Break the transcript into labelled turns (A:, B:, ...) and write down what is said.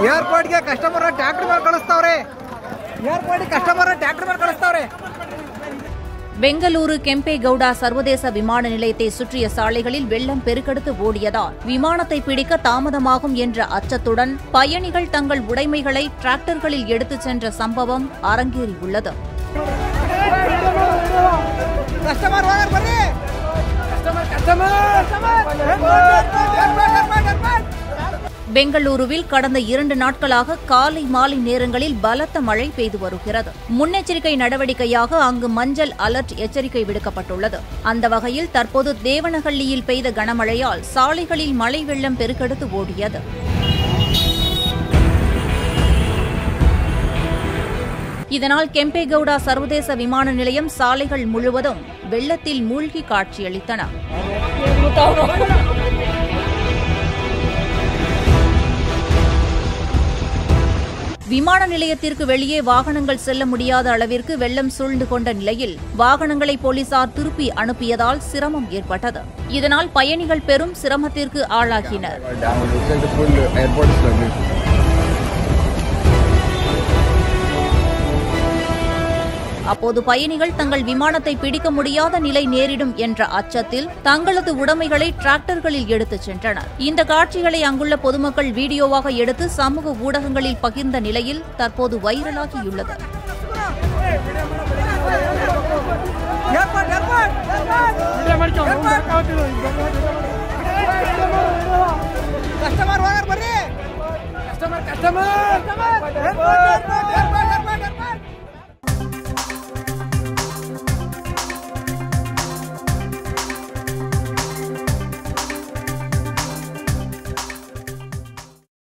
A: ಏರ್ಪೋರ್ಟ್ಗೆ customer tractor ಮೇಲೆ ಕಳಿಸ್ತಾವ್ರೆ airport customer tractor ಮೇಲೆ ಕಳಿಸ್ತಾವ್ರೆ
B: பெங்களூரு கெம்பேகவுடா சர்வதேச விமான நிலையத்தை சுற்றிய சாலைகளில் வெள்ளம் பெருக்கெடுத்து ஓடியதால் விமானத்தை பிடிக்க தாமதமாகும் என்ற அச்சத்துடன் பயணிகள் தங்கள் உடைமைகளை டிராக்டர்களில் எடுத்துச் சென்ற சம்பவம் அரங்கேறியுள்ளது
A: ಕಸ್ಟಮರ್ ಹೋಗಾರ ಬರ್ರಿ customer customer airport airport airport
B: பெங்களூருவில் கடந்த இரண்டு நாட்களாக காலை மாலை நேரங்களில் பலத்த மழை பெய்து வருகிறது முன்னெச்சரிக்கை நடவடிக்கையாக அங்கு மஞ்சள் அலர்ட் எச்சரிக்கை விடுக்கப்பட்டுள்ளது அந்த வகையில் தற்போது தேவனஹள்ளியில் பெய்த கனமழையால் சாலைகளில் மழை வெள்ளம் பெருக்கெடுத்து ஓடியது இதனால் கெம்பேகவுடா சர்வதேச விமான நிலையம் சாலைகள் முழுவதும் வெள்ளத்தில் மூழ்கி காட்சியளித்தன விமான நிலையத்திற்கு வெளியே வாகனங்கள் செல்ல முடியாத அளவிற்கு வெள்ளம் சூழ்ந்து கொண்ட நிலையில் வாகனங்களை போலீசார் திருப்பி அனுப்பியதால் சிரமம் ஏற்பட்டது இதனால் பயணிகள் பெரும் சிரமத்திற்கு ஆளாகினர்
C: down. It looks like the full airport is flooded.
B: அப்போது பயணிகள் தங்கள் விமானத்தை பிடிக்க முடியாத நிலை நேரிடும் என்ற அச்சத்தில் தங்களது உடைமைகளை டிராக்டர்களில் எடுத்துச் சென்றனர் இந்த காட்சிகளை அங்குள்ள பொதுமக்கள் வீடியோவாக எடுத்து சமூக ஊடகங்களில் பகிர்ந்த நிலையில் தற்போது வைரலாகியுள்ளது
A: ಏರ್ಪೋರ್ಟ್ ಏರ್ಪೋರ್ಟ್ ಕಸ್ಟಮರ್ ಹೋಗಾರ ಬರ್ರಿ ಕಸ್ಟಮರ್ ಕಸ್ಟಮರ್ ಏರ್ಪೋರ್ಟ್